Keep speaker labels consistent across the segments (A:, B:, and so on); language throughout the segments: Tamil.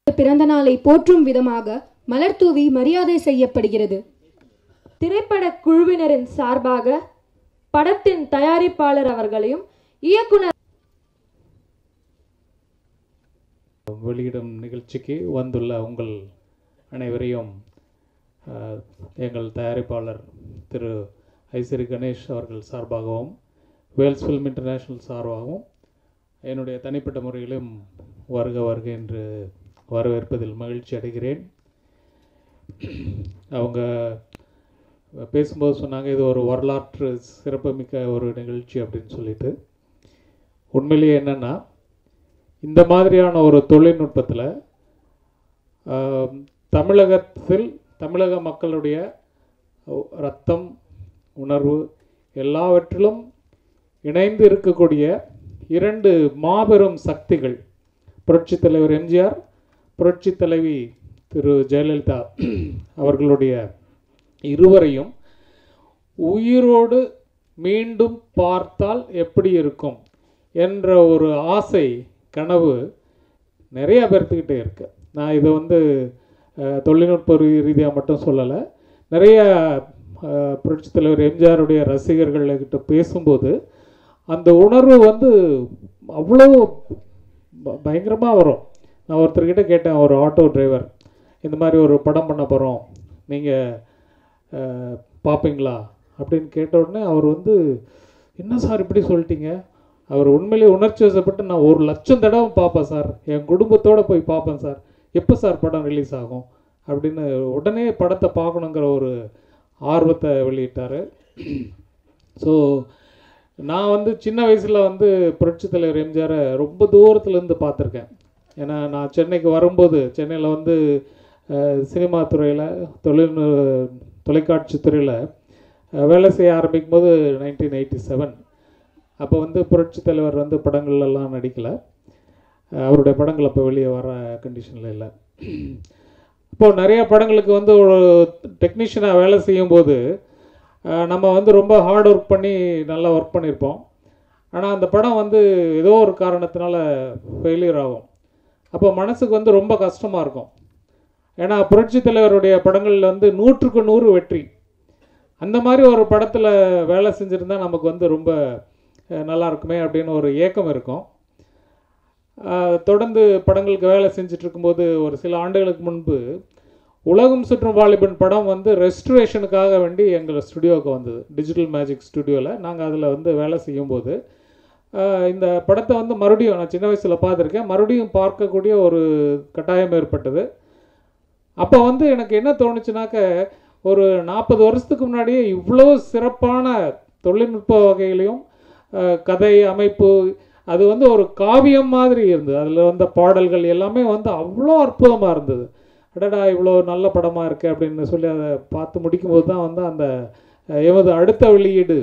A: பிறந்த நாளை போற்றும் விதமாக மலர் தூவி மரியாதை செய்யப்படுகிறது
B: திரைப்பட குழுவினரின் சார்பாக படத்தின் தயாரிப்பாளர் அவர்களையும் இயக்குனர்
C: வெளியிடும் நிகழ்ச்சிக்கு வந்துள்ள உங்கள் அனைவரையும் அஹ், எங்கள் தயாரிப்பாளர் திரு ஐசிறி கணேஷ் அவர்கள் சார்பாகவும் வேல்ஸ் ஃபில்ம் இன்டர்நேஷ்னல் சார்பாகவும் என்னுடைய தனிப்பட்ட முறையிலும் வருக வருக என்று வரவேற்பதில் மகிழ்ச்சி அடைகிறேன் அவங்க பேசும்போது சொன்னாங்க இது ஒரு வரலாற்று சிறப்புமிக்க ஒரு நிகழ்ச்சி அப்படின்னு சொல்லிட்டு உண்மையிலேயே என்னென்னா இந்த மாதிரியான ஒரு தொழில்நுட்பத்தில் தமிழகத்தில் தமிழக மக்களுடைய ரத்தம் உணர்வு எல்லாவற்றிலும் இணைந்து இருக்கக்கூடிய இரண்டு மாபெரும் சக்திகள் புரட்சித் தலைவர் எம்ஜிஆர் புரட்சித் தலைவி திரு ஜெயலலிதா அவர்களுடைய இருவரையும் உயிரோடு மீண்டும் பார்த்தால் எப்படி இருக்கும் என்ற ஒரு ஆசை கனவு நிறைய பேர்த்துக்கிட்டே இருக்கு நான் இதை வந்து அஹ், தொழில்நுட்ப ரீதியாக மட்டும் சொல்லலை நிறைய அஹ், புரட்சித் தலைவர் எம்ஜிஆருடைய ரசிகர்கள்கிட்ட பேசும்போது அந்த உணர்வு வந்து அவ்வளோ பயங்கரமாக வரும் நான் ஒருத்தர்கிட்ட கேட்டேன் ஒரு ஆட்டோ டிரைவர் இந்த மாதிரி ஒரு படம் பண்ண போகிறோம் நீங்கள் பார்ப்பீங்களா அப்படின்னு கேட்ட உடனே அவர் வந்து என்ன சார் இப்படி சொல்லிட்டீங்க அவர் உண்மையிலேயே உணர்ச்சி வசப்பட்டு நான் ஒரு லட்சம் தடவை பார்ப்பேன் சார் என் குடும்பத்தோடு போய் பார்ப்பேன் சார் எப்போ சார் படம் ரிலீஸ் ஆகும் அப்படின்னு உடனே படத்தை பார்க்கணுங்கிற ஒரு ஆர்வத்தை வெளியிட்டார் ஸோ நான் வந்து சின்ன வயசில் வந்து புரட்சித் தலைவர் எம்ஜிஆரை ரொம்ப தூரத்துலேருந்து பார்த்துருக்கேன் ஏன்னா நான் சென்னைக்கு வரும்போது சென்னையில் வந்து அஹ், சினிமா துறையில் தொழில் தொலைக்காட்சி துறையில் வேலை செய்ய ஆரம்பிக்கும் போது நைன்டீன் எயிட்டி செவன் அப்போ வந்து புரட்சித் தலைவர் வந்து படங்கள்லாம் நடிக்கலை அவருடைய படங்கள் அப்போ வெளியே வர கண்டிஷனில் இல்லை இப்போ நிறைய படங்களுக்கு வந்து ஒரு டெக்னீஷியனாக வேலை செய்யும்போது அஹ், நம்ம வந்து ரொம்ப ஹார்ட் ஒர்க் பண்ணி நல்லா ஒர்க் பண்ணியிருப்போம் ஆனால் அந்த படம் வந்து ஏதோ ஒரு காரணத்தினால ஃபெயிலியர் ஆகும் அப்போ மனசுக்கு வந்து ரொம்ப கஷ்டமாக இருக்கும் ஏன்னா புரட்சி தலைவருடைய படங்களில் வந்து நூற்றுக்கு நூறு வெற்றி அந்த மாதிரி ஒரு படத்தில் வேலை செஞ்சுருந்தா நமக்கு வந்து ரொம்ப அஹ், நல்லா இருக்குமே அப்படின்னு ஒரு ஏக்கம் இருக்கும் அஹ், தொடர்ந்து படங்களுக்கு வேலை செஞ்சுட்டு இருக்கும்போது ஒரு சில ஆண்டுகளுக்கு முன்பு உலகம் சுற்றும் வாலிபன் படம் வந்து ரெஸ்டரேஷனுக்காக வேண்டி எங்கள் ஸ்டுடியோவுக்கு வந்தது டிஜிட்டல் மேஜிக் ஸ்டுடியோவில் நாங்கள் அதில் வந்து வேலை செய்யும்போது அஹ், இந்த படத்தை வந்து மறுபடியும் நான் சின்ன வயசில் பார்த்துருக்கேன் மறுபடியும் பார்க்கக்கூடிய ஒரு கட்டாயம் ஏற்பட்டது அப்போ வந்து எனக்கு என்ன தோணுச்சுனாக்க ஒரு நாற்பது வருஷத்துக்கு முன்னாடியே இவ்வளோ சிறப்பான தொழில்நுட்ப வகையிலையும் அஹ், கதை அமைப்பு அது வந்து ஒரு காவியம் மாதிரி இருந்தது அதில் வந்த பாடல்கள் எல்லாமே வந்து அவ்வளோ அற்புதமாக இருந்தது அடடா இவ்வளோ நல்ல படமாக இருக்குது அப்படின்னு சொல்லி அதை பார்த்து முடிக்கும்போது தான் வந்து அந்த அஹ், எமது அடுத்த வெளியீடு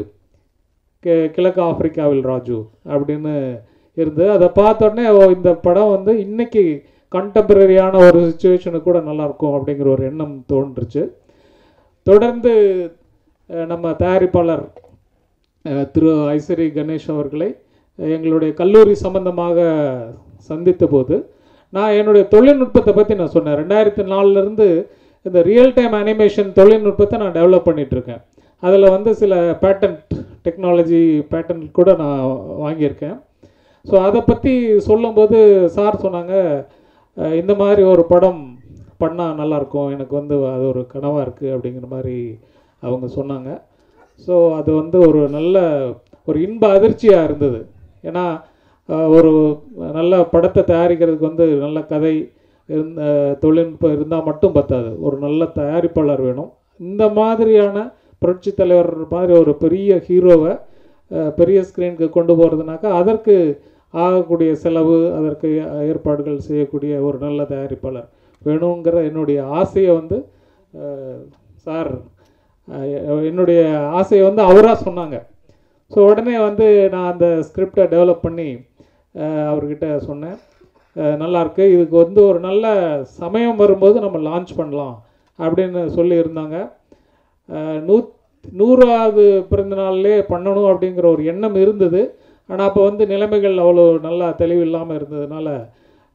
C: கி- கிழக்கு ஆப்பிரிக்காவில் ராஜு அப்படின்னு இருந்தது அதை பார்த்த உடனே ஓ இந்த படம் வந்து இன்னைக்கு கண்டெம்பரரியான ஒரு சுச்சுவேஷனுக்கு கூட நல்லா இருக்கும் அப்படிங்கிற ஒரு எண்ணம் தோன்றுச்சு தொடர்ந்து அஹ், நம்ம தயாரிப்பாளர் அஹ், திரு ஐஸ்வரி கணேஷ் அவர்களை அஹ், எங்களுடைய கல்லூரி சம்பந்தமாக சந்தித்த போது நான் என்னுடைய தொழில்நுட்பத்தை பற்றி நான் சொன்னேன் ரெண்டாயிரத்தி நாலுலேருந்து இந்த ரியல் டைம் அனிமேஷன் தொழில்நுட்பத்தை நான் டெவலப் பண்ணிட்டு இருக்கேன் அதில் வந்து சில பேட்டன்ட் டெக்னாலஜி பேட்டன்ட் கூட நான் வாங்கியிருக்கேன் ஸோ அதை பற்றி சொல்லும்போது சார் சொன்னாங்க அஹ், இந்த மாதிரி ஒரு படம் பண்ணால் நல்லாயிருக்கும் எனக்கு வந்து அது ஒரு கனவாக இருக்குது அப்படிங்கிற மாதிரி அவங்க சொன்னாங்க ஸோ அது வந்து ஒரு நல்ல ஒரு இன்ப அதிர்ச்சியாக இருந்தது ஏன்னா அஹ், ஒரு நல்ல படத்தை தயாரிக்கிறதுக்கு வந்து நல்ல கதை இருந்த தொழில்நுட்பம் இருந்தால் மட்டும் பத்தாது ஒரு நல்ல தயாரிப்பாளர் வேணும் இந்த மாதிரியான புரட்சி தலைவர் மாதிரி ஒரு பெரிய ஹீரோவை அஹ், பெரிய ஸ்க்ரீனுக்கு கொண்டு போகிறதுனாக்கா அதற்கு ஆகக்கூடிய செலவு அதற்கு ஏற்பாடுகள் செய்யக்கூடிய ஒரு நல்ல தயாரிப்பாளர் வேணுங்கிற என்னுடைய ஆசையை வந்து அஹ், சார் அஹ், என்னுடைய ஆசையை வந்து அவராக சொன்னாங்க ஸோ உடனே வந்து நான் அந்த ஸ்கிரிப்டை டெவலப் பண்ணி அஹ், அவர்கிட்ட சொன்னேன் அஹ், நல்லா இருக்கு இதுக்கு வந்து ஒரு நல்ல சமயம் வரும்போது நம்ம லான்ச் பண்ணலாம் அப்படின்னு சொல்லியிருந்தாங்க அஹ், நூ நூறாவது பிறந்த நாள்லே பண்ணணும் அப்படிங்கிற ஒரு எண்ணம் இருந்தது ஆனால் அப்போ வந்து நிலைமைகள் அவ்வளோ நல்லா தெளிவு இல்லாமல் இருந்ததுனால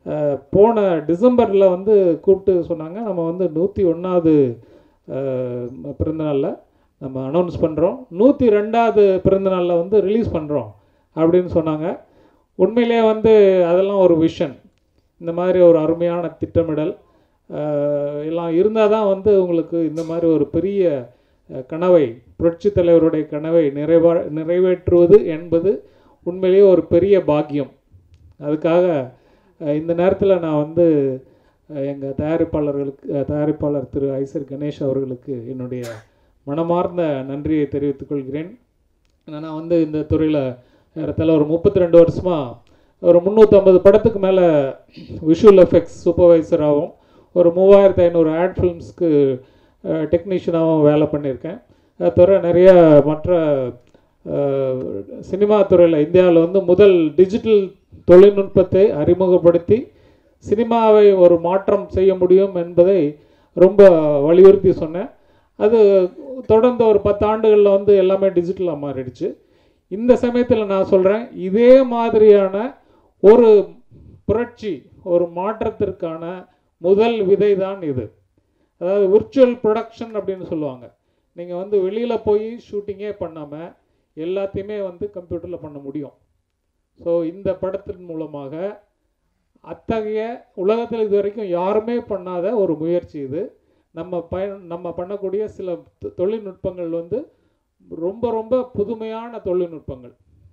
C: அஹ், போன டிசம்பரில் வந்து கூப்பிட்டு சொன்னாங்க நம்ம வந்து நூற்றி ஒன்றாவது பிறந்தநாளில் நம்ம அனௌன்ஸ் பண்ணுறோம் நூற்றி ரெண்டாவது பிறந்தநாளில் வந்து ரிலீஸ் பண்ணுறோம் அப்படின்னு சொன்னாங்க உண்மையிலேயே வந்து அதெல்லாம் ஒரு விஷன் இந்த மாதிரி ஒரு அருமையான திட்டமிடல் அஹ், எல்லாம் இருந்தால் தான் வந்து உங்களுக்கு இந்த மாதிரி ஒரு பெரிய அஹ், கனவை புரட்சி தலைவருடைய கனவை நிறைவா நிறைவேற்றுவது என்பது உண்மையிலேயே ஒரு பெரிய பாக்கியம் அதுக்காக அஹ், இந்த நேரத்தில் நான் வந்து எங்கள் தயாரிப்பாளர்களுக்கு அஹ், தயாரிப்பாளர் திரு ஐசர் கணேஷ் அவர்களுக்கு என்னுடைய மனமார்ந்த நன்றியை தெரிவித்துக் கொள்கிறேன் ஏன்னா நான் வந்து இந்த துறையில் ஏறத்தாழ ஒரு முப்பத்தி ரெண்டு வருஷமாக ஒரு முந்நூற்றம்பது படத்துக்கு மேலே விஷுவல் எஃபெக்ட்ஸ் சூப்பர்வைசராகவும் ஒரு மூவாயிரத்து ஐநூறு ஆட் ஃபிலிம்ஸ்க்கு டெக்னீஷியனாகவும் வேலை பண்ணியிருக்கேன் அது தவிர நிறைய மற்ற அஹ், சினிமா துறையில் இந்தியாவில் வந்து முதல் டிஜிட்டல் தொழில்நுட்பத்தை அறிமுகப்படுத்தி சினிமாவை ஒரு மாற்றம் செய்ய முடியும் என்பதை ரொம்ப வலியுறுத்தி சொன்னேன் அது தொடர்ந்து ஒரு பத்து ஆண்டுகளில் வந்து எல்லாமே டிஜிட்டலாக மாறிடுச்சு இந்த சமயத்தில் நான் சொல்கிறேன் இதே மாதிரியான ஒரு புரட்சி ஒரு மாற்றத்திற்கான முதல் விதை தான் இது அதாவது விர்ச்சுவல் ப்ரொடக்ஷன் அப்படின்னு சொல்லுவாங்க நீங்கள் வந்து வெளியில் போய் ஷூட்டிங்கே பண்ணாமல் எல்லாத்தையுமே வந்து கம்ப்யூட்டரில் பண்ண முடியும் ஸோ இந்த படத்தின் மூலமாக அத்தகைய உலகத்தில் இது வரைக்கும் யாருமே பண்ணாத ஒரு முயற்சி இது நம்ம பயன் நம்ம பண்ணக்கூடிய சில தொ- தொழில்நுட்பங்கள் வந்து ரொம்ப ரொம்ப புதுமையான தொழில்நுட்பங்கள்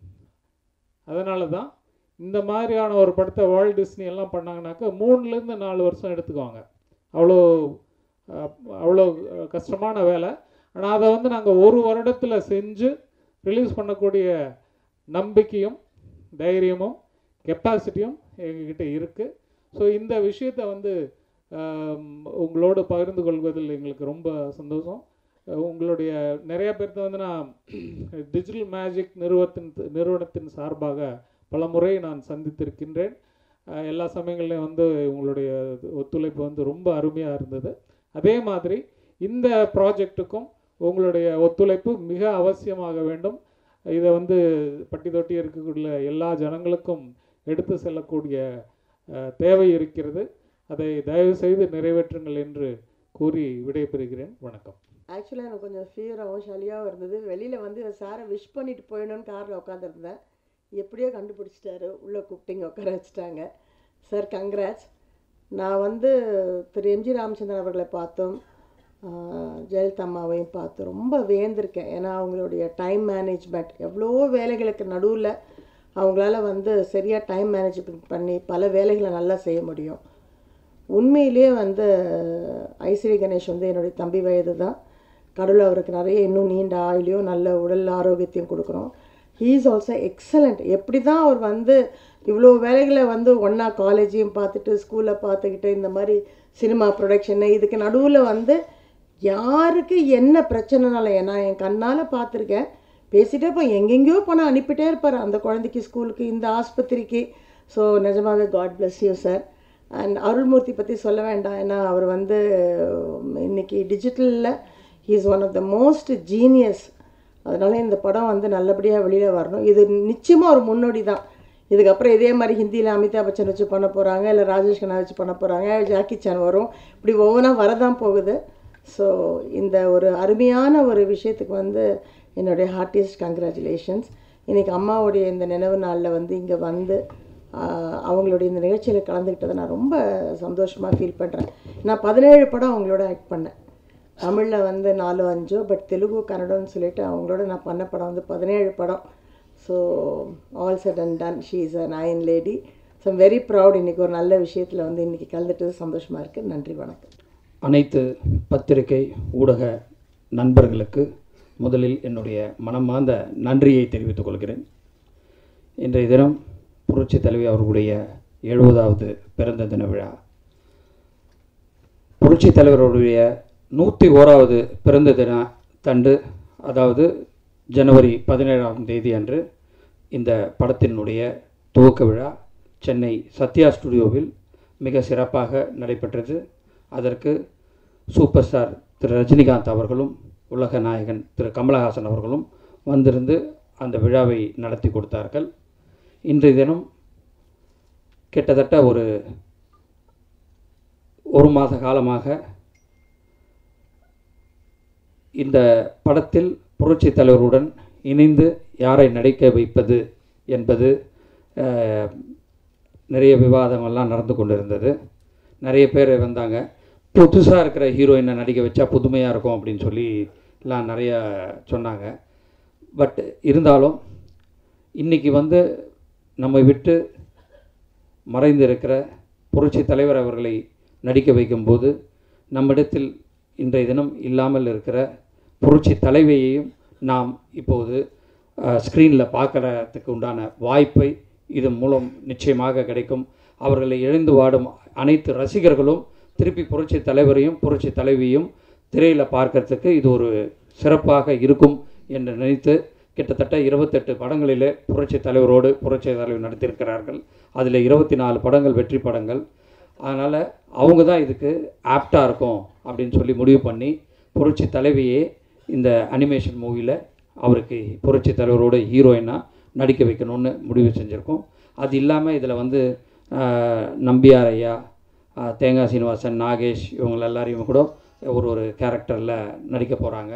C: அதனால தான் இந்த மாதிரியான ஒரு படத்தை வேர்ல்ட் டிஸ்னி எல்லாம் பண்ணாங்கனாக்கா மூணுலேருந்து நாலு வருஷம் எடுத்துக்குவாங்க அவ்வளோ அஹ், அவ்வளோ அஹ், கஷ்டமான வேலை ஆனால் அதை வந்து நாங்கள் ஒரு வருடத்தில் செஞ்சு ரிலீஸ் பண்ணக்கூடிய நம்பிக்கையும் தைரியமும் கெப்பாசிட்டியும் எங்ககிட்ட இருக்குது ஸோ இந்த விஷயத்தை வந்து ஆம், உங்களோடு பகிர்ந்து கொள்வதில் எங்களுக்கு ரொம்ப சந்தோஷம் அஹ் உங்களுடைய நிறைய பேர்த்த வந்து நான் டிஜிட்டல் மேஜிக் நிறுவனத்தின் நிறுவனத்தின் சார்பாக பல முறை நான் சந்தித்திருக்கின்றேன் அஹ் எல்லா சமயங்கள்லையும் வந்து உங்களுடைய ஒத்துழைப்பு வந்து ரொம்ப அருமையாக இருந்தது அதே மாதிரி இந்த ப்ராஜெக்ட்டுக்கும் உங்களுடைய ஒத்துழைப்பு மிக அவசியமாக வேண்டும் இதை வந்து பட்டி தொட்டி இருக்கக்கூடிய எல்லா ஜனங்களுக்கும் எடுத்து செல்லக்கூடிய அஹ், தேவை இருக்கிறது அதை தயவு செய்து நிறைவேற்றுங்கள் என்று கூறி விடைபெறுகிறேன் வணக்கம்
D: ஆக்சுவலாக எனக்கு கொஞ்சம் ஃபீவராகவும் சளியாகவும் இருந்தது வெளியில் வந்து சாரை விஷ் பண்ணிட்டு போயிடணும்னு காரில் உட்காந்துருந்தேன் எப்படியோ கண்டுபிடிச்சிட்டாரு உள்ளே கூப்பிட்டிங்க உட்கார வச்சுட்டாங்க சார் கங்க்ராட்ஸ் நான் வந்து திரு எம்ஜி ராமச்சந்திரன் அவர்களை பார்த்தோம் ஆஹ், ஜெயலலிதா அம்மாவையும் பார்த்து ரொம்ப வியந்திருக்கேன் ஏன்னா அவங்களுடைய டைம் மேனேஜ்மெண்ட் எவ்வளோ வேலைகளுக்கு நடுவில் அவங்களால வந்து சரியாக டைம் மேனேஜ்மெண்ட் பண்ணி பல வேலைகளை நல்லா செய்ய முடியும் உண்மையிலேயே வந்து ஐஸ்வரி கணேஷ் வந்து என்னுடைய தம்பி வயது தான் கடவுள் அவருக்கு நிறைய இன்னும் நீண்ட ஆயுளையும் நல்ல உடல் ஆரோக்கியத்தையும் கொடுக்குறோம் ஹீ இஸ் ஆல்சோ எக்ஸலண்ட் எப்படி தான் அவர் வந்து இவ்வளோ வேலைகளை வந்து ஒன்றா காலேஜையும் பார்த்துட்டு ஸ்கூலில் பார்த்துக்கிட்டு இந்த மாதிரி சினிமா ப்ரொடக்ஷனு இதுக்கு நடுவில் வந்து யாருக்கு என்ன பிரச்சனைனால நான் என் கண்ணால் பார்த்துருக்கேன் பேசிட்டே போய் எங்கெங்கேயோ போனால் அனுப்பிட்டே இருப்பார் அந்த குழந்தைக்கு ஸ்கூலுக்கு இந்த ஆஸ்பத்திரிக்கு ஸோ நிஜமாவே God bless you sir and Arulmurthy பற்றி சொல்ல வேண்டாம் ஏன்னா அவர் வந்து உம், இன்னைக்கு டிஜிட்டலில் is one of the most genius அதனால இந்த படம் வந்து நல்லபடியாக வெளியில் வரணும் இது நிச்சயமாக ஒரு முன்னோடி தான் இதுக்கப்புறம் இதே மாதிரி ஹிந்தியில் அமிதாப் பச்சன் வச்சு பண்ண போகிறாங்க இல்லை ராஜேஷ் கண்ணா வச்சு பண்ண போகிறாங்க ஜாக்கி சான் வரும் இப்படி ஒவ்வொன்றா வரதான் போகுது ஸோ இந்த ஒரு அருமையான ஒரு விஷயத்துக்கு வந்து என்னுடைய ஹார்ட்டியஸ்ட் கங்க்ராச்சுலேஷன்ஸ் இன்றைக்கி அம்மாவுடைய இந்த நினைவு நாளில் வந்து இங்கே வந்து ஆஹ், அவங்களுடைய இந்த நிகழ்ச்சியில் கலந்துக்கிட்டதை நான் ரொம்ப சந்தோஷமாக ஃபீல் பண்ணுறேன் நான் பதினேழு படம் அவங்களோட ஆக்ட் பண்ணேன் தமிழில் வந்து நாலோ அஞ்சோ பட் தெலுங்கு கன்னடம்னு சொல்லிட்டு அவங்களோட நான் பண்ண படம் வந்து பதினேழு படம் so all set and done she is a nine lady so very proud இன்றைக்கி ஒரு நல்ல விஷயத்தில் வந்து இன்றைக்கி கலந்துட்டது சந்தோஷமாக இருக்குது நன்றி வணக்கம்
E: அனைத்து பத்திரிகை ஊடக நண்பர்களுக்கு முதலில் என்னுடைய மனமார்ந்த நன்றியை தெரிவித்துக் கொள்கிறேன் இன்றைய தினம் புரட்சி தலைவி அவர்களுடைய எழுபதாவது பிறந்த தின விழா புரட்சி தலைவருடைய நூற்றி ஓராவது பிறந்த தின தண்டு அதாவது ஜனவரி பதினேழாம் தேதி அன்று இந்த படத்தினுடைய துவக்க விழா சென்னை சத்யா ஸ்டுடியோவில் மிக சிறப்பாக நடைபெற்றது அதற்கு சூப்பர் ஸ்டார் திரு ரஜினிகாந்த் அவர்களும் உலக நாயகன் திரு கமலஹாசன் அவர்களும் வந்திருந்து அந்த விழாவை நடத்தி கொடுத்தார்கள் இன்றைய தினம் கிட்டத்தட்ட ஒரு ஒரு மாத காலமாக இந்த படத்தில் புரட்சி தலைவருடன் இணைந்து யாரை நடிக்க வைப்பது என்பது அஹ், நிறைய விவாதங்கள்லாம் நடந்து கொண்டிருந்தது நிறைய பேர் வந்தாங்க புதுசாக இருக்கிற ஹீரோயினை நடிக்க வச்சா புதுமையாக இருக்கும் அப்படின்னு சொல்லி எல்லாம் நிறைய சொன்னாங்க பட் இருந்தாலும் இன்றைக்கி வந்து நம்மை விட்டு மறைந்து இருக்கிற புரட்சி தலைவர் அவர்களை நடிக்க வைக்கும்போது நம்மிடத்தில் இன்றைய தினம் இல்லாமல் இருக்கிற புரட்சி தலைவியையும் நாம் இப்போது ஸ்க்ரீனில் பார்க்கறதுக்கு உண்டான வாய்ப்பை இதன் மூலம் நிச்சயமாக கிடைக்கும் அவர்களை இழந்து வாடும் அனைத்து ரசிகர்களும் திருப்பி புரட்சி தலைவரையும் புரட்சி தலைவியும் திரையில் பார்க்கறதுக்கு இது ஒரு சிறப்பாக இருக்கும் என்று நினைத்து கிட்டத்தட்ட இருபத்தெட்டு படங்களிலே புரட்சி தலைவரோடு புரட்சி தலைவர் நடித்திருக்கிறார்கள் அதில் இருபத்தி நாலு படங்கள் வெற்றி படங்கள் அதனால் அவங்க தான் இதுக்கு ஆப்டாக இருக்கும் அப்படின்னு சொல்லி முடிவு பண்ணி புரட்சி தலைவியே இந்த அனிமேஷன் மூவியில் அவருக்கு புரட்சி தலைவரோட ஹீரோயினாக நடிக்க வைக்கணும்னு முடிவு செஞ்சுருக்கோம் அது இல்லாமல் இதில் வந்து ஆஹ், நம்பியார் ஐயா ஆஹ், தேங்காய் சீனிவாசன் நாகேஷ் இவங்க எல்லாரையும் கூட ஒரு ஒரு கேரக்டரில் நடிக்க போகிறாங்க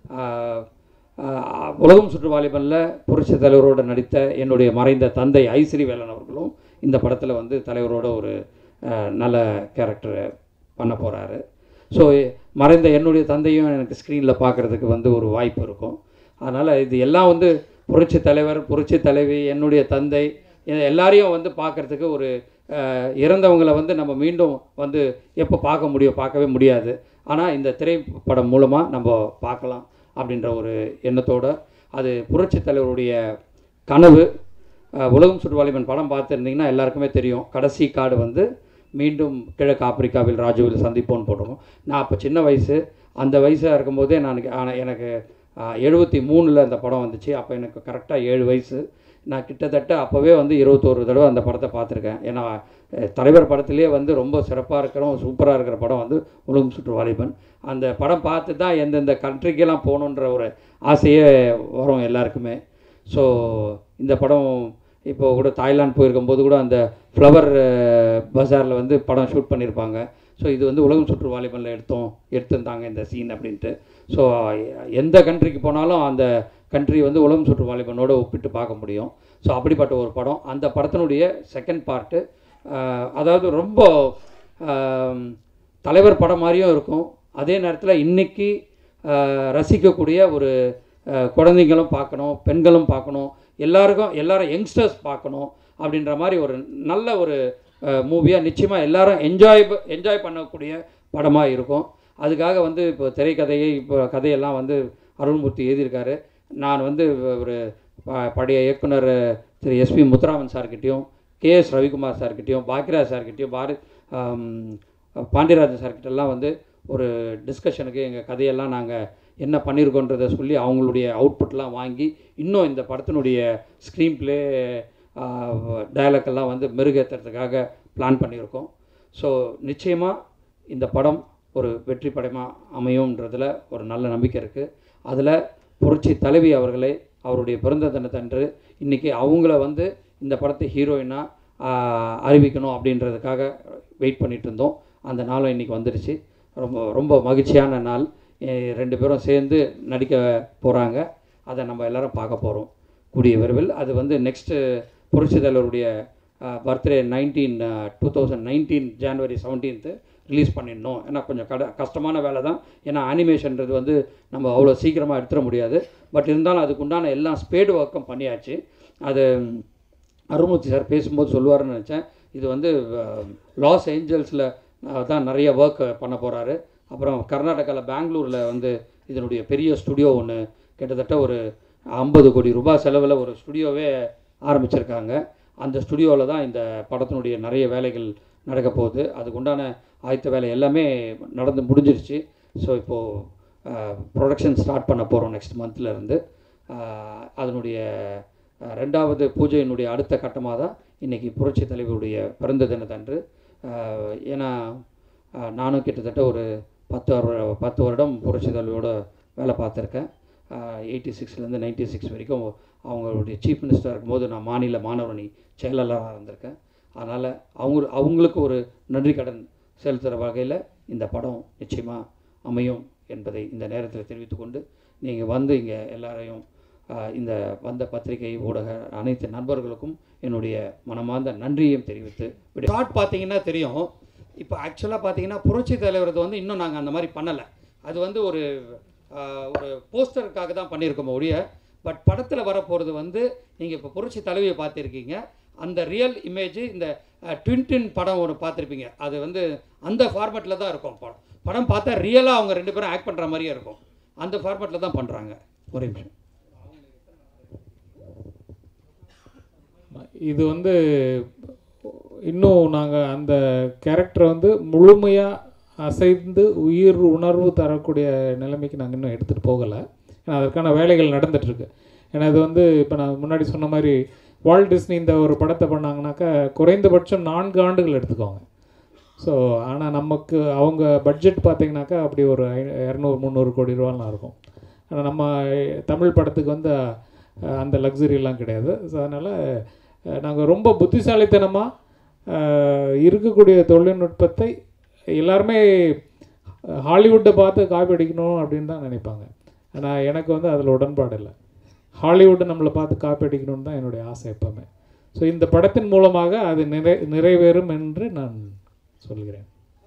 E: உலகம் சுற்று வாலிபனில் புரட்சி தலைவரோடு நடித்த என்னுடைய மறைந்த தந்தை ஐஸ்ரீ வேலன் அவர்களும் இந்த படத்தில் வந்து தலைவரோட ஒரு ஆஹ், நல்ல கேரக்டர் பண்ண போகிறாரு ஸோ மறைந்த என்னுடைய தந்தையும் எனக்கு ஸ்க்ரீனில் பார்க்குறதுக்கு வந்து ஒரு வாய்ப்பு இருக்கும் அதனால் இது எல்லாம் வந்து புரட்சி தலைவர் புரட்சி தலைவி என்னுடைய தந்தை இது எல்லாரையும் வந்து பார்க்குறதுக்கு ஒரு அஹ், இறந்தவங்களை வந்து நம்ம மீண்டும் வந்து எப்போ பார்க்க முடியும் பார்க்கவே முடியாது ஆனால் இந்த திரைப்படம் மூலமாக நம்ம பார்க்கலாம் அப்படின்ற ஒரு எண்ணத்தோட அது புரட்சி தலைவருடைய கனவு அஹ், உலகம் சுற்றுவாலிபன் படம் பார்த்துருந்தீங்கன்னா எல்லாருக்குமே தெரியும் கடைசி கார்டு வந்து மீண்டும் கிழக்கு ஆப்பிரிக்காவில் ராஜுவில் சந்திப்போன்னு போட்டிருக்கோம் நான் அப்போ சின்ன வயசு அந்த வயசாக இருக்கும்போதே நான் ஆனா எனக்கு எழுபத்தி மூணில் அந்த படம் வந்துச்சு அப்போ எனக்கு கரெக்டாக ஏழு வயசு நான் கிட்டத்தட்ட அப்போவே வந்து இருபத்தோரு தடவை அந்த படத்தை பார்த்துருக்கேன் ஏன்னா அஹ், தலைவர் படத்துலேயே வந்து ரொம்ப சிறப்பாக இருக்கிற சூப்பராக இருக்கிற படம் வந்து உலகம் சுற்று வாலிபன் அந்த படம் பார்த்து தான் எந்தெந்த கண்ட்ரிக்கெல்லாம் போகணுன்ற ஒரு ஆசையே வரும் எல்லாருக்குமே ஸோ இந்த படம் இப்போ கூட தாய்லாந்து போயிருக்கும்போது கூட அந்த ஃப்ளவர் பஜாரில் வந்து படம் ஷூட் பண்ணியிருப்பாங்க ஸோ இது வந்து உலகம் சுற்று வாலிபனில் எடுத்தோம் எடுத்திருந்தாங்க இந்த சீன் அப்படின்ட்டு ஸோ எந்த கண்ட்ரிக்கு போனாலும் அந்த கண்ட்ரி வந்து உலகம் சுற்று வாலிபனோட ஒப்பிட்டு பார்க்க முடியும் ஸோ அப்படிப்பட்ட ஒரு படம் அந்த படத்தினுடைய செகண்ட் பார்ட்டு அதாவது ரொம்ப ஆம், தலைவர் படம் மாதிரியும் இருக்கும் அதே நேரத்தில் இன்னைக்கு ஆஹ், ரசிக்கக்கூடிய ஒரு ஆஹ், குழந்தைங்களும் பார்க்கணும் பெண்களும் பார்க்கணும் எல்லாருக்கும் எல்லாரும் யங்ஸ்டர்ஸ் பார்க்கணும் அப்படின்ற மாதிரி ஒரு நல்ல ஒரு மூவியாக நிச்சயமாக எல்லாரும் என்ஜாய் என்ஜாய் பண்ணக்கூடிய படமாக இருக்கும் அதுக்காக வந்து இப்போ திரைக்கதையை இப்போ கதையெல்லாம் வந்து அருள்மூர்த்தி எழுதியிருக்காரு நான் வந்து ஒரு ப- பழைய இயக்குனர் திரு எஸ்பி முத்துராமன் சார்கிட்டையும் கே எஸ் ரவிக்குமார் சார்கிட்டையும் பாக்கியராஜ் சார்கிட்டையும் பாரதி ஆம், பாண்டியராஜன் சார்கிட்டலாம் வந்து ஒரு டிஸ்கஷனுக்கு எங்கள் கதையெல்லாம் நாங்கள் என்ன பண்ணியிருக்கோன்றதை சொல்லி அவங்களுடைய அவுட்புட்லாம் வாங்கி இன்னும் இந்த படத்தினுடைய ஸ்க்ரீன் ப்ளே டயலாக்கெல்லாம் வந்து மெருகேற்றுறதுக்காக பிளான் பண்ணியிருக்கோம் ஸோ நிச்சயமாக இந்த படம் ஒரு வெற்றி படமாக அமையும்ன்றதுல ஒரு நல்ல நம்பிக்கை இருக்குது அதில் புரட்சி தலைவி அவர்களை அவருடைய பிறந்த தினத்தன்று இன்றைக்கி அவங்கள வந்து இந்த படத்தை ஹீரோயினாக அறிவிக்கணும் அப்படின்றதுக்காக வெயிட் பண்ணிட்டு இருந்தோம் அந்த நாளும் இன்றைக்கி வந்துடுச்சு ரொம்ப ரொம்ப மகிழ்ச்சியான நாள் எ- ரெண்டு பேரும் சேர்ந்து நடிக்க போகிறாங்க அதை நம்ம எல்லாரும் பார்க்க போகிறோம் கூடிய விரைவில் அது வந்து நெக்ஸ்ட்டு புரட்சி தலைவருடைய birthday nineteen two thousand nineteen January seventeenth release பண்ணிடணும் ஏன்னா கொஞ்சம் கட கஷ்டமான வேலை தான் ஏன்னா அனிமேஷன்றது வந்து நம்ம அவ்வளோ சீக்கிரமாக எடுத்துட முடியாது பட் இருந்தாலும் அதுக்கு உண்டான எல்லா ஸ்பேடு ஒர்க்கும் பண்ணியாச்சு அது அருள்மூர்த்தி சார் பேசும்போது சொல்லுவாருன்னு நினச்சேன் இது வந்து அஹ், லாஸ் ஏஞ்சல்ஸில் தான் நிறைய ஒர்க் பண்ண போகிறாரு அப்புறம் கர்நாடகாவில் பெங்களூரில் வந்து இதனுடைய பெரிய ஸ்டுடியோ ஒன்று கிட்டத்தட்ட ஒரு ஐம்பது கோடி ரூபாய் செலவில் ஒரு ஸ்டுடியோவே ஆரம்பிச்சிருக்காங்க அந்த ஸ்டுடியோவில் தான் இந்த படத்தினுடைய நிறைய வேலைகள் நடக்க போகுது அதுக்கு உண்டான ஆயத்த வேலை எல்லாமே நடந்து முடிஞ்சிருச்சு ஸோ இப்போது ப்ரொடக்ஷன் ஸ்டார்ட் பண்ண போகிறோம் நெக்ஸ்ட் மந்த்லேருந்து அதனுடைய அஹ், ரெண்டாவது பூஜையினுடைய அடுத்த கட்டமாக தான் இன்றைக்கி புரட்சி தலைவருடைய பிறந்த தினத்தன்று அஹ், ஏன்னா அஹ், நானும் கிட்டத்தட்ட ஒரு பத்து வரு- பத்து வருடம் புரட்சி தலைவரோட வேலை பார்த்துருக்கேன் எயிட்டி சிக்ஸ்லேருந்து நைன்டி சிக்ஸ் வரைக்கும் அவங்களுடைய சீஃப் மினிஸ்டர் இருக்கும்போது நான் மாநில மாணவரணி செயலாளராக இருந்திருக்கேன் அதனால் அவங்க அவங்களுக்கு ஒரு நன்றி கடன் செலுத்துகிற வகையில் இந்த படம் நிச்சயமாக அமையும் என்பதை இந்த நேரத்தில் தெரிவித்துக்கொண்டு நீங்கள் வந்து இங்கே எல்லாரையும் ஆஹ், இந்த வந்த பத்திரிகை ஊடக அனைத்து நண்பர்களுக்கும் என்னுடைய மனமார்ந்த நன்றியையும் தெரிவித்து ஷார்ட் பார்த்தீங்கன்னா தெரியும் இப்போ ஆக்சுவலாக பார்த்தீங்கன்னா புரட்சி தலைவரது வந்து இன்னும் நாங்கள் அந்த மாதிரி பண்ணலை அது வந்து ஒரு ஆஹ், ஒரு போஸ்டருக்காக தான் பண்ணியிருக்கோம் ஒழிய பட் படத்தில் வரப்போகிறது வந்து நீங்கள் இப்போ புரட்சி தலைவியை பார்த்துருக்கீங்க அந்த ரியல் இமேஜ் இந்த ட்வின் ட்வின் படம் ஒன்று பார்த்துருப்பீங்க அது வந்து அந்த ஃபார்மேட்டில் தான் இருக்கும் படம் படம் பார்த்தா ரியலாக அவங்க ரெண்டு பேரும் ஆக்ட் பண்ணுற மாதிரியே இருக்கும் அந்த ஃபார்மேட்டில் தான் பண்ணுறாங்க ஒரே நிமிஷம்
C: இது வந்து இன்னும் நாங்கள் அந்த கேரக்டரை வந்து முழுமையாக அசைந்து உயிர் உணர்வு தரக்கூடிய நிலைமைக்கு நாங்கள் இன்னும் எடுத்துகிட்டு போகலை ஏன்னா அதற்கான வேலைகள் நடந்துகிட்ருக்கு ஏன்னா இது வந்து இப்போ நான் முன்னாடி சொன்ன மாதிரி வால்ட் டிஸ்னி இந்த ஒரு படத்தை பண்ணாங்கனாக்கா குறைந்தபட்சம் நான்கு ஆண்டுகள் எடுத்துக்கோங்க ஸோ ஆனால் நமக்கு அவங்க பட்ஜெட் பார்த்தீங்கன்னாக்கா அப்படி ஒரு ஐ- இரநூறு முந்நூறு கோடி ரூபாலாம் இருக்கும் ஆனால் நம்ம தமிழ் படத்துக்கு வந்து அஹ், அந்த லக்ஸரிலாம் கிடையாது ஸோ அதனால் நாங்கள் ரொம்ப புத்திசாலித்தனமாக இருக்கக்கூடிய தொழில்நுட்பத்தை எல்லாருமே ஹாலிவுட்டை பார்த்து காப்பி அடிக்கணும் அப்படின்னு தான் நினைப்பாங்க ஆனால் எனக்கு வந்து அதில் உடன்பாடு இல்லை ஹாலிவுட்டை நம்மளை பார்த்து காப்பி அடிக்கணும்னு தான் என்னுடைய ஆசை எப்பவுமே ஸோ இந்த படத்தின் மூலமாக அது நிறை நிறைவேறும் என்று நான் சொல்கிறேன்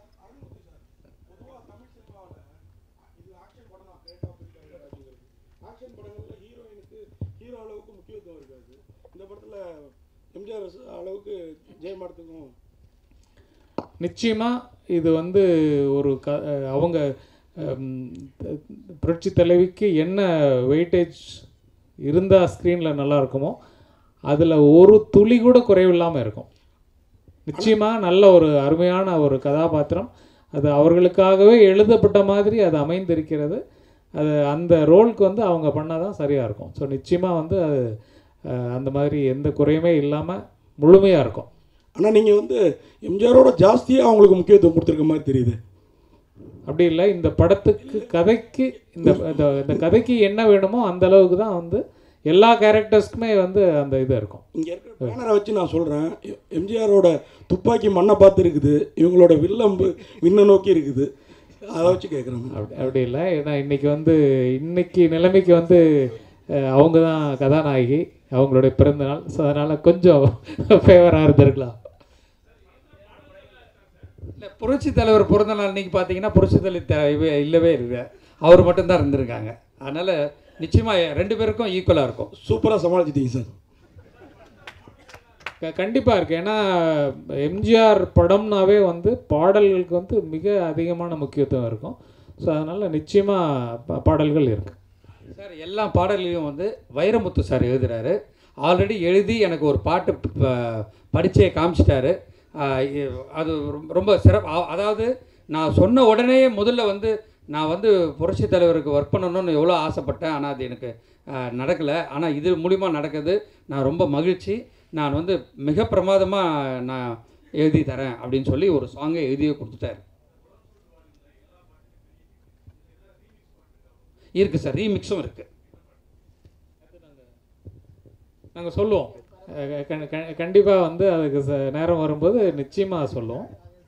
F: ஆக்ஷன் படங்களில் ஹீரோயினுக்கு ஹீரோ அளவுக்கு முக்கியத்துவம் இருக்காது இந்த படத்தில் எம்ஜிஆர் அளவுக்கு ஜெயமாடத்துக்கும்
C: நிச்சயமாக இது வந்து ஒரு க அவங்க ஹம், புரட்சி தலைவிக்கு என்ன வெயிட்டேஜ் இருந்தால் ஸ்க்ரீனில் நல்லா இருக்குமோ அதில் ஒரு துளி கூட குறைவில்லாமல் இருக்கும் நிச்சயமாக நல்ல ஒரு அருமையான ஒரு கதாபாத்திரம் அது அவர்களுக்காகவே எழுதப்பட்ட மாதிரி அது அமைந்திருக்கிறது அது அந்த ரோலுக்கு வந்து அவங்க பண்ணால் தான் சரியாக இருக்கும் ஸோ நிச்சயமாக வந்து அது அஹ், அந்த மாதிரி எந்த குறையுமே இல்லாமல் முழுமையாக இருக்கும்
F: ஆனால் நீங்கள் வந்து எம்ஜிஆரோட ஜாஸ்தியாக அவங்களுக்கு முக்கியத்துவம் கொடுத்துருக்க மாதிரி தெரியுது
C: அப்படி இல்லை இந்த படத்துக்கு கதைக்கு இந்த இந்த இந்த கதைக்கு என்ன வேணுமோ அந்த அளவுக்கு தான் வந்து எல்லா கேரக்டர்ஸ்க்குமே வந்து அந்த இது இருக்கும்
F: இங்கே இருக்கிற பேனரை வச்சு நான் சொல்கிறேன் எம்ஜிஆரோட துப்பாக்கி மண்ணை பார்த்து இருக்குது இவங்களோட வில்லம்பு விண்ணை நோக்கி இருக்குது அதை வச்சு கேட்குறாங்க
C: அப்படி அப்படி இல்லை ஏன்னா இன்னைக்கு வந்து இன்னைக்கு நிலைமைக்கு வந்து அஹ், அவங்க தான் கதாநாயகி அவங்களுடைய பிறந்தநாள் ஸோ அதனால் கொஞ்சம் ஃபேவராக இருந்திருக்கலாம்
E: இல்லை புரட்சி தலைவர் பிறந்த நாள் இன்னைக்கு பார்த்தீங்கன்னா புரட்சி தலைவர் தேவை இல்லவே இல்லை அவர் மட்டும்தான் இருந்திருக்காங்க அதனால் நிச்சயமாக ரெண்டு பேருக்கும் ஈக்குவலாக இருக்கும்
F: சூப்பராக சமாளிச்சிட்டீங்க சார்
C: க- கண்டிப்பா இருக்கு ஏன்னா எம்ஜிஆர் படம்னாவே வந்து பாடல்களுக்கு வந்து மிக அதிகமான முக்கியத்துவம் இருக்கும் ஸோ அதனால நிச்சயமா பா- பாடல்கள் இருக்கு
E: சார் எல்லா பாடல்லையும் வந்து வைரமுத்து சார் எழுதுறாரு ஆல்ரெடி எழுதி எனக்கு ஒரு பாட்டு ப- படிச்சே காமிச்சிட்டாரு ஆஹ் இ- அது ரொம்ப- ரொம்ப சிறப்பு அ- அதாவது நான் சொன்ன உடனே முதல்ல வந்து நான் வந்து புரட்சி தலைவருக்கு ஒர்க் பண்ணணும்னு எவ்வளோ ஆசைப்பட்டேன் ஆனால் அது எனக்கு நடக்கலை ஆனால் இது மூலிமா நடக்குது நான் ரொம்ப மகிழ்ச்சி நான் வந்து மிக பிரமாதமாக நான் எழுதி தரேன் அப்படின்னு சொல்லி ஒரு சாங்கை எழுதியே கொடுத்துட்டாரு இருக்குது சார் ரீமிக்ஸும் இருக்குது
C: நாங்க சொல்லுவோம் அஹ் கண்- கண்- கண்டிப்பா வந்து அதுக்கு ச- நேரம் வரும்போது நிச்சயமா சொல்லுவோம்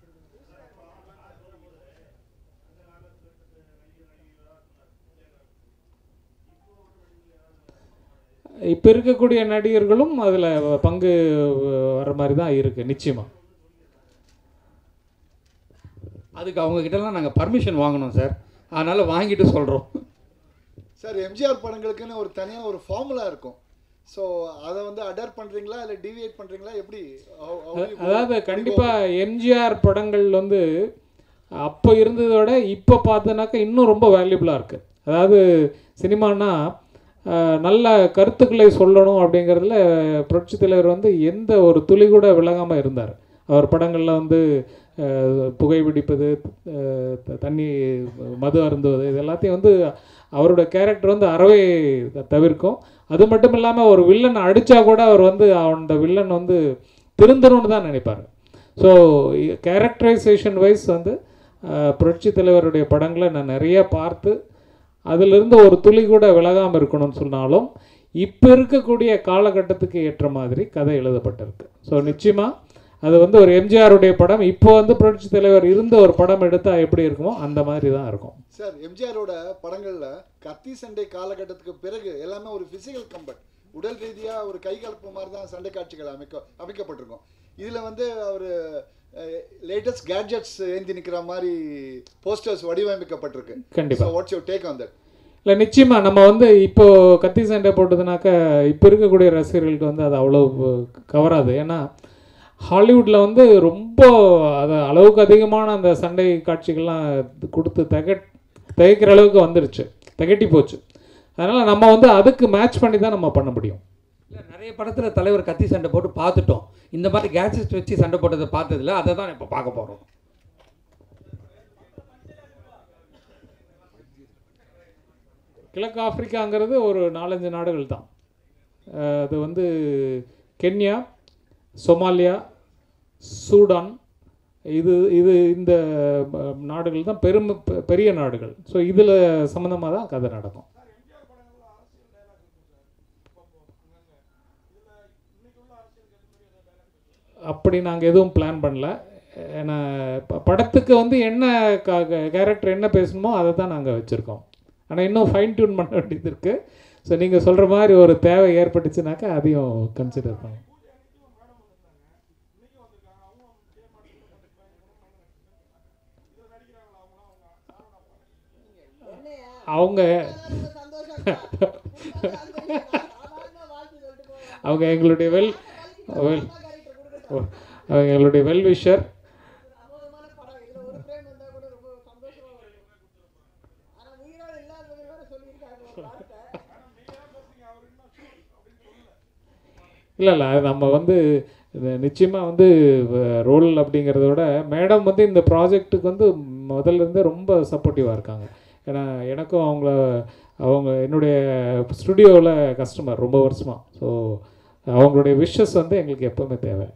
C: இப்போ இருக்கக்கூடிய நடிகர்களும் அதில் பங்கு வர மாதிரி தான் இருக்குது நிச்சயமாக
E: அதுக்கு அவங்க கிட்டலாம் நாங்கள் பர்மிஷன் வாங்கணும் சார் அதனால் வாங்கிட்டு சொல்கிறோம்
G: சார் எம்ஜிஆர் படங்களுக்குன்னு ஒரு தனியாக ஒரு ஃபார்முலா இருக்கும் ஸோ அதை வந்து அடர் பண்ணுறீங்களா இல்லை டிவியேட் பண்ணுறீங்களா எப்படி How- how you go-
C: அதாவது கண்டிப்பாக எம்ஜிஆர் படங்கள் வந்து அப்போ இருந்ததோட இப்போ பார்த்தோன்னாக்கா இன்னும் ரொம்ப வேல்யூபிளாக இருக்குது அதாவது சினிமானா அஹ், நல்ல கருத்துக்களை சொல்லணும் அப்படிங்கிறதுல புரட்சி தலைவர் வந்து எந்த ஒரு துளி கூட விலகாமல் இருந்தார் அவர் படங்களில் வந்து அஹ், புகைப்பிடிப்பது அஹ், த- தண்ணி மது அருந்துவது இது எல்லாத்தையும் வந்து அவரோட கேரக்டர் வந்து அறவே த- தவிர்க்கும் அது மட்டும் இல்லாமல் ஒரு வில்லன் அடித்தா கூட அவர் வந்து அந்த வில்லன் வந்து திருந்தணும்னு தான் நினைப்பார் ஸோ கேரக்டரைசேஷன் வைஸ் வந்து அஹ், புரட்சி தலைவருடைய படங்களை நான் நிறைய பார்த்து அதிலிருந்து ஒரு துளி கூட விலகாமல் இருக்கணும்னு சொன்னாலும் இப்போ இருக்கக்கூடிய காலகட்டத்துக்கு ஏற்ற மாதிரி கதை எழுதப்பட்டிருக்கு ஸோ நிச்சயமாக அது வந்து ஒரு எம்ஜிஆருடைய படம் இப்போ வந்து புரட்சி தலைவர் இருந்த ஒரு படம் எடுத்தால் எப்படி இருக்குமோ அந்த மாதிரி தான் இருக்கும்
G: சார் எம்ஜிஆரோட படங்கள்ல கத்தி சண்டை காலகட்டத்துக்கு பிறகு எல்லாமே ஒரு பிசிக்கல் கம்பட் உடல் ரீதியா ஒரு கை கலப்பு மாதிரி தான் சண்டை காட்சிகள் அமைக்க அமைக்கப்பட்டிருக்கும் இதுல வந்து அவர் லேட்டஸ்ட் கேட்ஜெட்ஸ் ஏந்தி நிக்கிற மாதிரி போஸ்டர்ஸ் வடிவமைக்கப்பட்டிருக்கு
C: கண்டிப்பா.
G: What's your take on that
C: இல்லை நிச்சயமா நம்ம வந்து இப்போ கத்தி சண்டை போட்டதுனாக்க இப்போ இருக்கக்கூடிய ரசிகர்களுக்கு வந்து அது அவ்வளோ கவராது ஏன்னா ஹாலிவுட்டில் வந்து ரொம்ப அது அளவுக்கு அதிகமான அந்த சண்டை காட்சிகள்லாம் கொடுத்து தகட் திகைக்கிற அளவுக்கு வந்துருச்சு திகட்டி போச்சு அதனால் நம்ம வந்து அதுக்கு மேட்ச் பண்ணி தான் நம்ம பண்ண முடியும்
E: இல்லை நிறைய படத்தில் தலைவர் கத்தி சண்டை போட்டு பார்த்துட்டோம் இந்த மாதிரி கேட்ஜெட்ஸ் வச்சு சண்டை போட்டதை பார்த்ததில்ல அதை தான் இப்போ பார்க்க போகிறோம்
C: கிழக்கு ஆப்பிரிக்காங்கிறது ஒரு நாலஞ்சு நாடுகள் தான் அஹ் அது வந்து கென்யா சொமாலியா சூடான் இது இது இந்த அஹ், நாடுகள் தான் பெரும் பெ- பெரிய நாடுகள் ஸோ இதில் சம்மந்தமாக தான் கதை நடக்கும் அப்படி நாங்கள் எதுவும் பிளான் பண்ணல ஏன்னா ப- படத்துக்கு வந்து என்ன கேரக்டர் என்ன பேசணுமோ அதை தான் நாங்கள் வச்சுருக்கோம் ஆனால் இன்னும் ஃபைன் டியூன் பண்ண வேண்டியது இருக்குது ஸோ நீங்கள் சொல்கிற மாதிரி ஒரு தேவை ஏற்பட்டுச்சுனாக்கா அதையும் கன்சிடர் பண்ணுவோம் அவங்க அவங்க எங்களுடைய வெல் வெல் அவங்க எங்களுடைய வெல் விஷர் இல்லை இல்லை அது நம்ம வந்து நிச்சயமாக வந்து ரோல் அப்படிங்கிறத விட மேடம் வந்து இந்த ப்ராஜெக்ட்டுக்கு வந்து முதல்ல இருந்தே ரொம்ப சப்போர்ட்டிவாக இருக்காங்க ஏன்னா எனக்கும் அவங்கள அவங்க என்னுடைய ஸ்டுடியோவில் கஸ்டமர் ரொம்ப வருஷமாக ஸோ அவங்களுடைய விஷஸ் வந்து எங்களுக்கு எப்போவுமே தேவை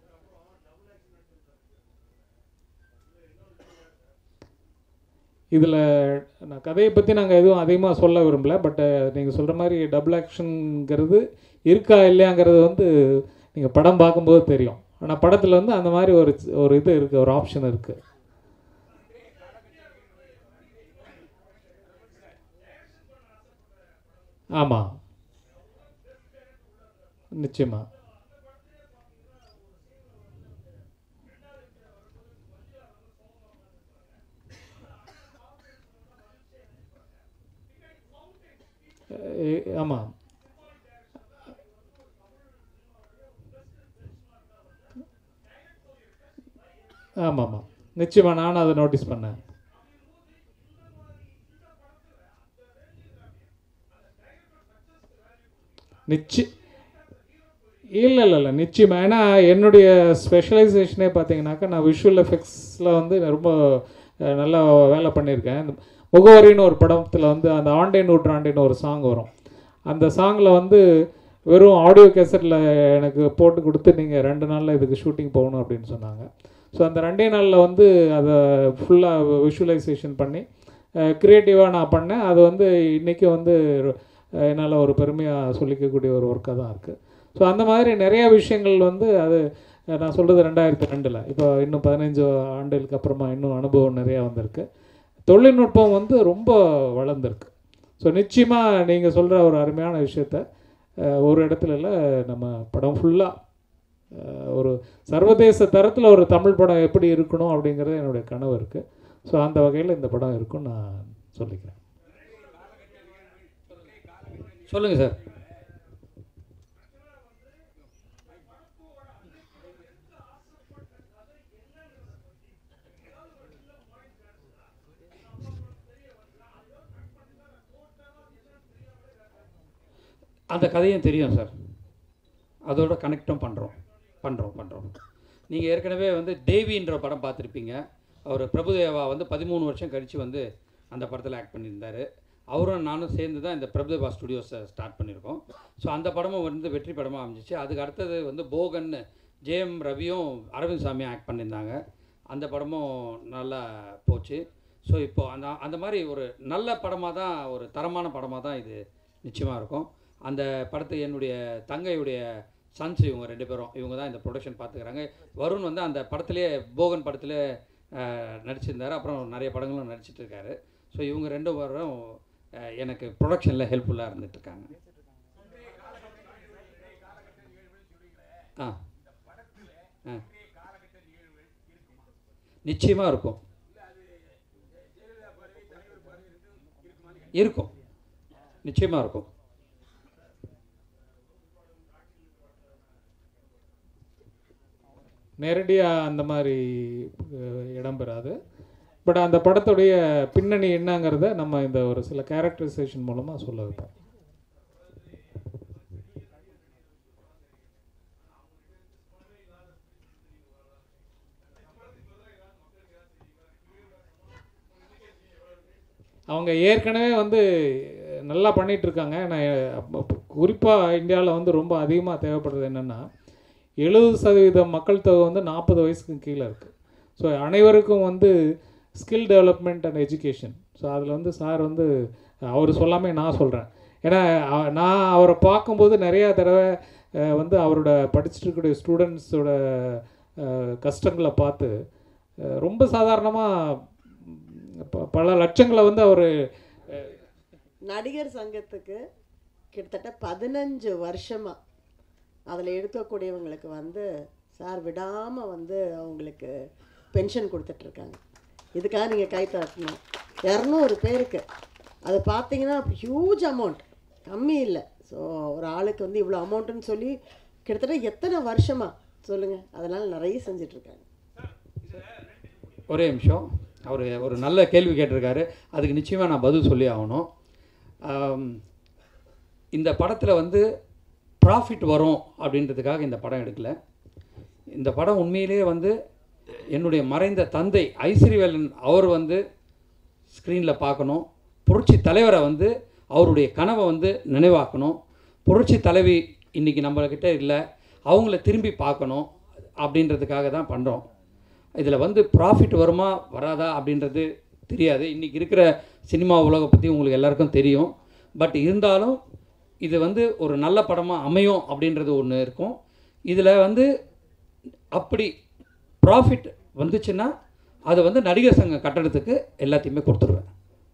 C: இதில் நான் கதையை பற்றி நாங்கள் எதுவும் அதிகமாக சொல்ல விரும்பல பட் நீங்கள் சொல்கிற மாதிரி டபுள் ஆக்ஷனுங்கிறது இருக்கா இல்லையாங்கிறது வந்து நீங்கள் படம் பார்க்கும்போது தெரியும் ஆனால் படத்தில் வந்து அந்த மாதிரி ஒரு ஒரு இது இருக்குது ஒரு ஆப்ஷன் இருக்குது ஆமாம் நிச்சயமா எ- ஆமாம் ஆமாம் ஆமாம் நிச்சயமாக நானும் அதை நோட்டீஸ் பண்ணேன் நிச்சய இல்லை இல்லை இல்லை நிச்சயமாக ஏன்னா என்னுடைய ஸ்பெஷலைசேஷனே பார்த்தீங்கன்னாக்கா நான் விஷுவல் எஃபெக்ட்ஸில் வந்து நான் ரொம்ப அஹ், நல்லா வேலை பண்ணியிருக்கேன் இந்த முகவரின்னு ஒரு படத்தில் வந்து அந்த ஆண்டை நூற்றாண்டின்னு ஒரு சாங் வரும் அந்த சாங்கில் வந்து வெறும் ஆடியோ கேசட்டில் எனக்கு போட்டு கொடுத்து நீங்கள் ரெண்டு நாளில் இதுக்கு ஷூட்டிங் போகணும் அப்படின்னு சொன்னாங்க ஸோ அந்த ரெண்டே நாளில் வந்து அதை ஃபுல்லாக விஷுவலைசேஷன் பண்ணி க்ரியேட்டிவாக நான் பண்ணேன் அது வந்து இன்றைக்கி வந்து என்னால் ஒரு பெருமையாக சொல்லிக்கக்கூடிய ஒரு ஒர்க்காக தான் இருக்குது ஸோ அந்த மாதிரி நிறைய விஷயங்கள் வந்து அது அஹ், நான் சொல்கிறது ரெண்டாயிரத்தி ரெண்டில் இப்போ இன்னும் பதினஞ்சு ஆண்டுகளுக்கு அப்புறமா இன்னும் அனுபவம் நிறையா வந்திருக்கு தொழில்நுட்பம் வந்து ரொம்ப வளர்ந்துருக்கு ஸோ நிச்சயமாக நீங்கள் சொல்கிற ஒரு அருமையான விஷயத்த அஹ், ஒரு இடத்துல இல்லை நம்ம படம் ஃபுல்லாக ஒரு சர்வதேச தரத்தில் ஒரு தமிழ் படம் எப்படி இருக்கணும் அப்படிங்கிறது என்னுடைய கனவு இருக்குது ஸோ அந்த வகையில் இந்த படம் இருக்கும்னு நான் சொல்லிக்கிறேன்
E: சொல்லுங்கள் சார் அந்த கதையும் தெரியும் சார் அதோட கனெக்டும் பண்ணுறோம் பண்ணுறோம் பண்ணுறோம் நீங்கள் ஏற்கனவே வந்து தேவின்ற படம் பார்த்துருப்பீங்க அவர் பிரபுதேவா வந்து பதிமூணு வருஷம் கழித்து வந்து அந்த படத்தில் ஆக்ட் பண்ணியிருந்தார் அவரும் நானும் சேர்ந்து தான் இந்த பிரபுதேவா ஸ்டுடியோஸை ஸ்டார்ட் பண்ணியிருக்கோம் ஸோ அந்த படமும் வந்து வெற்றி படமாக அமைஞ்சிச்சு அதுக்கு அடுத்தது வந்து போகன்னு ஜேஎம் ரவியும் அரவிந்த் சாமியும் ஆக்ட் பண்ணியிருந்தாங்க அந்த படமும் நல்லா போச்சு ஸோ இப்போ அந்த அந்த மாதிரி ஒரு நல்ல படமாக தான் ஒரு தரமான படமாக தான் இது நிச்சயமாக இருக்கும் அந்த படத்தை என்னுடைய தங்கையுடைய சன்ஸ் இவங்க ரெண்டு பேரும் இவங்க தான் இந்த ப்ரொடக்ஷன் பார்த்துக்கிறாங்க வருண் வந்து அந்த படத்திலே போகன் படத்தில் நடிச்சிருந்தார் அப்புறம் நிறைய படங்களும் நடிச்சிட்டு இருக்காரு ஸோ இவங்க ரெண்டு பேரும் அஹ், எனக்கு ப்ரொடக்ஷனில் ஹெல்ப்ஃபுல்லாக இருந்துட்டு இருக்காங்க ஆ ஆ நிச்சயமாக இருக்கும் இருக்கும் நிச்சயமாக இருக்கும்
C: நேரடியாக அந்த மாதிரி அஹ், இடம்பெறாது பட் அந்த படத்துடைய பின்னணி என்னங்கிறத நம்ம இந்த ஒரு சில கேரக்டரைசேஷன் மூலமாக சொல்ல வைப்போம் அவங்க ஏற்கனவே வந்து நல்லா பண்ணிட்டு இருக்காங்க நான் குறிப்பாக இந்தியாவில் வந்து ரொம்ப அதிகமாக தேவைப்படுறது என்னென்னா எழுபது சதவீதம் மக்கள் தொகை வந்து நாற்பது வயசுக்கு கீழே இருக்குது ஸோ அனைவருக்கும் வந்து skill development and education so அதில் வந்து சார் வந்து அவர் சொல்லாமல் நான் சொல்கிறேன் ஏன்னா அ- நான் அவரை பார்க்கும்போது நிறையா தடவை அஹ், வந்து அவரோட படிச்சுட்டு இருக்கக்கூடிய ஸ்டூடெண்ட்ஸோட கஷ்டங்களை பார்த்து அஹ், ரொம்ப சாதாரணமாக பல லட்சங்களை வந்து அவர்
D: நடிகர் சங்கத்துக்கு கிட்டத்தட்ட பதினஞ்சு வருஷமாக அதில் இருக்கக்கூடியவங்களுக்கு வந்து சார் விடாமல் வந்து அவங்களுக்கு பென்ஷன் கொடுத்துட்ருக்காங்க இதுக்காக நீங்கள் கை தட்டணும் இரநூறு பேருக்கு அது பார்த்தீங்கன்னா ஹியூஜ் அமௌண்ட் கம்மி இல்லை ஸோ ஒரு ஆளுக்கு வந்து இவ்வளோ அமௌண்ட்டுன்னு சொல்லி கிட்டத்தட்ட எத்தனை வருஷமா சொல்லுங்கள் அதனால் நிறைய செஞ்சிட்ருக்காங்க
E: ஒரே நிமிஷம் அவர் ஒரு நல்ல கேள்வி கேட்டிருக்காரு அதுக்கு நிச்சயமாக நான் பதில் சொல்லி ஆகணும் ஆம், இந்த படத்தில் வந்து ப்ராஃபிட் வரும் அப்படின்றதுக்காக இந்த படம் எடுக்கல இந்த படம் உண்மையிலேயே வந்து என்னுடைய மறைந்த தந்தை ஐஸ்வரிவேலன் அவர் வந்து ஸ்க்ரீனில் பார்க்கணும் புரட்சி தலைவரை வந்து அவருடைய கனவை வந்து நினைவாக்கணும் புரட்சி தலைவி இன்றைக்கி நம்மக்கிட்ட இல்லை அவங்கள திரும்பி பார்க்கணும் அப்படின்றதுக்காக தான் பண்ணுறோம் இதில் வந்து ப்ராஃபிட் வருமா வராதா அப்படின்றது தெரியாது இன்றைக்கி இருக்கிற சினிமா உலகம் பற்றி உங்களுக்கு எல்லாருக்கும் தெரியும் பட் இருந்தாலும் இது வந்து ஒரு நல்ல படமாக அமையும் அப்படின்றது ஒன்று இருக்கும் இதில் வந்து அப்படி ப்ராஃபிட் வந்துச்சுன்னா அதை வந்து நடிகர் சங்க கட்டடத்துக்கு எல்லாத்தையுமே கொடுத்துருவேன்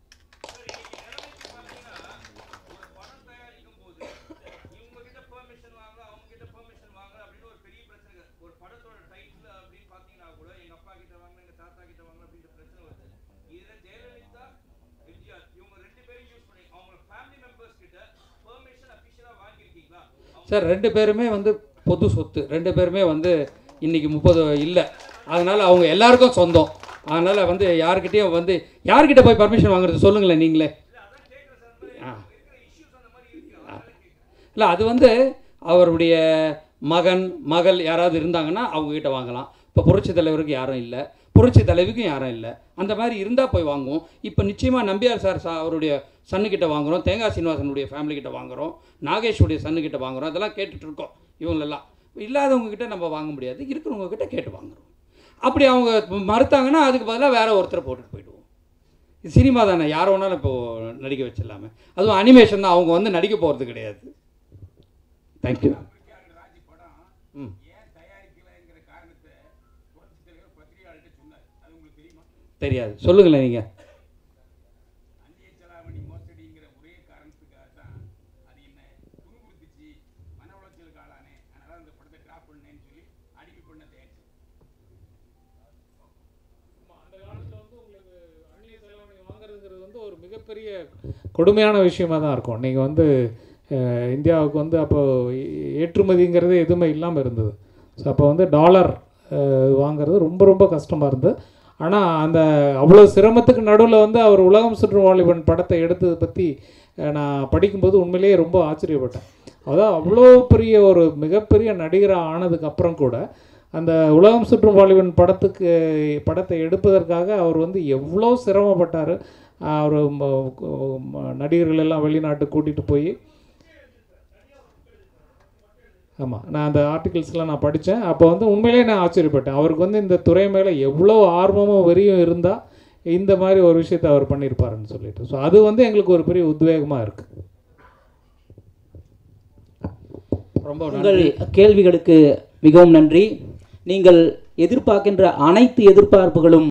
E: சார் ரெண்டு பேருமே வந்து பொது சொத்து ரெண்டு பேருமே வந்து இன்னைக்கு முப்பது இல்லை அதனால் அவங்க எல்லாருக்கும் சொந்தம் அதனால் வந்து யார்கிட்டயும் வந்து யார்கிட்ட போய் பர்மிஷன் வாங்குறது சொல்லுங்களேன் நீங்களே ஆ இல்லை அது வந்து அவருடைய மகன் மகள் யாராவது இருந்தாங்கன்னா அவங்கக்கிட்ட வாங்கலாம் இப்போ புரட்சி தலைவருக்கு யாரும் இல்லை புரட்சி தலைவிக்கும் யாரும் இல்லை அந்த மாதிரி இருந்தால் போய் வாங்குவோம் இப்போ நிச்சயமாக நம்பியார் சார் சா அவருடைய சன்னுக்கிட்ட வாங்குகிறோம் தேங்காய் சீனிவாசனுடைய ஃபேமிலி கிட்ட வாங்குகிறோம் நாகேஷுடைய சன்னுக்கிட்ட வாங்குகிறோம் அதெல்லாம் கேட்டுட்டு இருக்கோம் இவங்களெல்லாம் இல்லாதவங்க கிட்ட நம்ம வாங்க முடியாது இருக்கிறவங்க கிட்ட கேட்டு வாங்குறோம் அப்படி அவங்க மறுத்தாங்கன்னா அதுக்கு பதிலாக வேற ஒருத்தரை போட்டுட்டு போயிடுவோம் இது சினிமா தானே யார் வேணாலும் இப்போ நடிக்க வச்சிடலாமே அதுவும் அனிமேஷன் தான் அவங்க வந்து நடிக்க போகிறது கிடையாது தேங்க்யூ ம் தெரியாது சொல்லுங்களேன் நீங்கள்
C: வாங்குறதுங்கிறது வந்து ஒரு மிகப்பெரிய கொடுமையான விஷயமா தான் இருக்கும் நீங்கள் வந்து அஹ், இந்தியாவுக்கு வந்து அப்போ ஏ- ஏற்றுமதிங்கிறது எதுவுமே இல்லாமல் இருந்தது ஸோ அப்போ வந்து டாலர் அஹ், வாங்குறது ரொம்ப ரொம்ப கஷ்டமாக இருந்தது ஆனால் அந்த அவ்வளோ சிரமத்துக்கு நடுவில் வந்து அவர் உலகம் சுற்றும் வாலிபன் படத்தை எடுத்ததை பற்றி அஹ், நான் படிக்கும்போது உண்மையிலேயே ரொம்ப ஆச்சரியப்பட்டேன் அதான் அவ்வளோ பெரிய ஒரு மிகப்பெரிய நடிகராக ஆனதுக்கு அப்புறம் கூட அந்த உலகம் சுற்றும் வாலிபன் படத்துக்கு படத்தை எடுப்பதற்காக அவர் வந்து எவ்வளோ சிரமப்பட்டார் அவர் நடிகர்கள் எல்லாம் வெளிநாட்டுக்கு கூட்டிகிட்டு போய் ஆமாம் நான் அந்த ஆர்டிகிள்ஸ்லாம் நான் படித்தேன் அப்போ வந்து உண்மையிலேயே நான் ஆச்சரியப்பட்டேன் அவருக்கு வந்து இந்த துறை மேலே எவ்வளோ ஆர்வமும் வெறியும் இருந்தால் இந்த மாதிரி ஒரு விஷயத்தை அவர் பண்ணியிருப்பாருன்னு சொல்லிட்டு ஸோ அது வந்து எங்களுக்கு ஒரு பெரிய உத்வேகமாக இருக்குது
E: ரொம்ப
H: உங்கள்
E: நன்றி
H: கேள்விகளுக்கு மிகவும் நன்றி நீங்கள் எதிர்பார்க்கின்ற அனைத்து எதிர்பார்ப்புகளும்